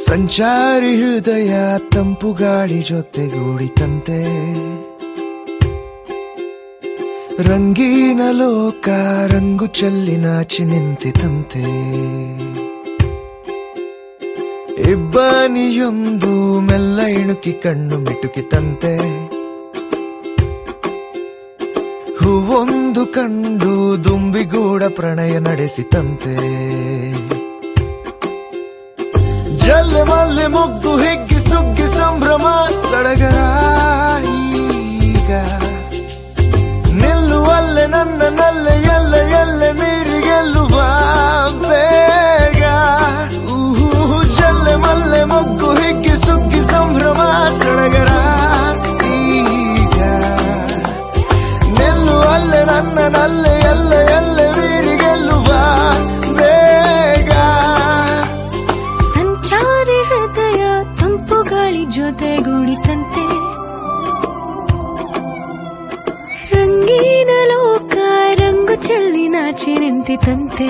ಸಂಚಾರಿ ಹೃದಯ ತಂಪು ಗಾಳಿ ಜೊತೆಗೂಡಿತಂತೆ ರಂಗೀನ ಲೋಕ ರಂಗು ಚೆಲ್ಲಿ ನಾಚಿ ನಿಂತಿತಂತೆ ಇಬ್ಬನಿಯೊಂದು ಮೆಲ್ಲ ಇಣುಕಿ ಕಣ್ಣು ಮಿಟುಕಿತಂತೆ ಹೂವೊಂದು ಕಂಡು ದುಂಬಿಗೂಡ ಪ್ರಣಯ ನಡೆಸಿತಂತೆ ಜಲ್ಲೆ ಮಲ್ಲೆ ಮುಗ್ಗು ಹಿಗ್ಗಿ ಸುಗ್ಗಿ ಸಂಭ್ರಮ ಸಡಗರ ಈಗ ನಿಲ್ಲುವಲ್ಲೆ ನನ್ನ ನಲ್ಲೆ ಎಲ್ಲ ಎಲ್ಲೆ ಮೀರಿ ಗೆಲ್ಲುವ ಬೇಗ ಊಹು ಜಲ್ಲೆ ಮಲ್ಲೆ ಮೊಗ್ಗು ಹಿಗ್ಗಿ ಸುಗ್ಗಿ ಸಂಭ್ರಮ ಸಡಗರ ಈಗ ನಿಲ್ಲುವಲ್ಲೆ ನನ್ನ ನಲ್ಲೆ ಎಲ್ಲ ಎಲ್ಲೆ ಮೀರಿ ಗೆಲ್ಲುವ ಬೇಗ ಸಂಚಾರಿ ಹೃದಯ ತಂಪು ಗಾಳಿ ಜೊತೆಗೂಡಿತಂತೆ ರಂಗೀನ ಲೋಕ ರಂಗು ಚೆಲ್ಲಿ ನಾಚಿ ನಿಂತಿತಂತೆ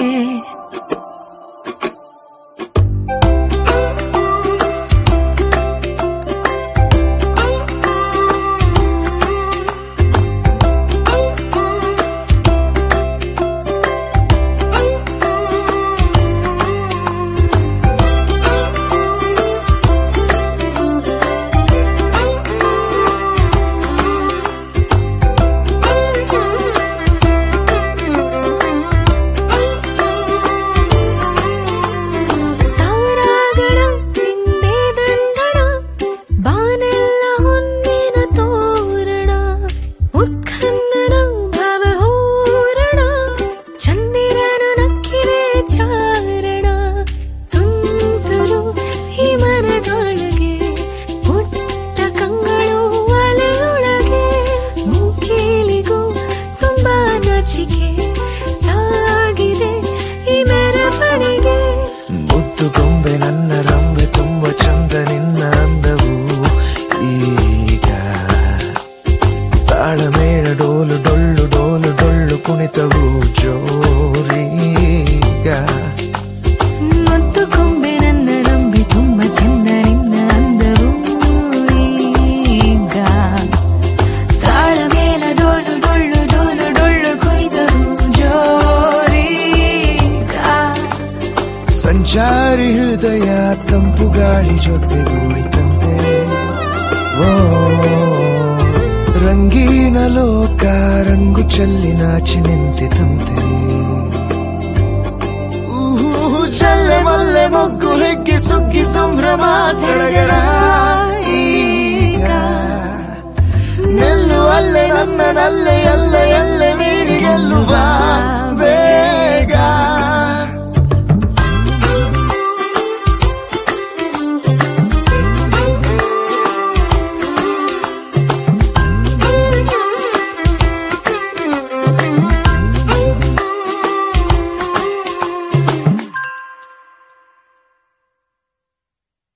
ತಾರಾಗಣ ನಿಂದೆ ದಂಡಣ ಬಾನೆಲ್ಲ ಹೊನ್ನಿನ ತೋರಣ ಉತ್ಖನ್ನನ ಭಾವ ಹೂರಣ ಚಂದಿರನ ನಕ್ಕಿದೆ ಚಾರಣ ತುಂತುರು ಈ ಮನದೊಳಗೆ ಪುಟ್ಟ ಕಂಗಳು ಅಲೆಯೊಳಗೆ ಮೂಕೇಲಿಗೂ ತುಂಬಾ ನಾಚಿಕೆ ಸಾಗಿದೆ ಈ ಮೆರವಣಿಗೆ ಮುದ್ದು ಗೊಂಬೆ ನನ್ನ ರಂಬೆ ತುಂಬ ಚಂದ ನಿನ್ನ ಅಂದವು ಈಗ ತಾಳಮೇಳ ಡೋಲು ಡೊಳ್ಳು ಡೋಲು ಡೊಳ್ಳು ಕುಣಿತವು ಜೋರೀಗ ಮತ್ತು ಕೊಂಬೆ ನನ್ನ ನಂಬಿ ತುಂಬ ಚೆಂದ ನಿನ್ನ ಅಂದರು ಈಗ ತಾಳ ಮೇಲ ಡೋಲು ಡೊಳ್ಳು ಡೋಲು ಡೊಳ್ಳು ಕುಣಿತರು ಜೋರೀಗ ಸಂಚಾರಿ ಹೃದಯ ತಂಪು ಗಾಳಿ ಜೊತೆಗೂಡಿತಂತೆ ಓ ರಂಗೀನ ಲೋಕ ರಂಗು ಚೆಲ್ಲಿ ನಾಚಿ ನಿಂತಿತಂತೆ ಊಹು, ಜಲ್ಲೆ ಮಲ್ಲೆ ಮೊಗ್ಗು ಹೆಗ್ಗಿ ಸುಗ್ಗಿ ಸಂಭ್ರಮ ಸಡಗರ ಈಗ ನಿಲ್ಲುವಲ್ಲೆ ನನ್ನ ನಲ್ಲೆ ಎಲ್ಲ ಎಲ್ಲ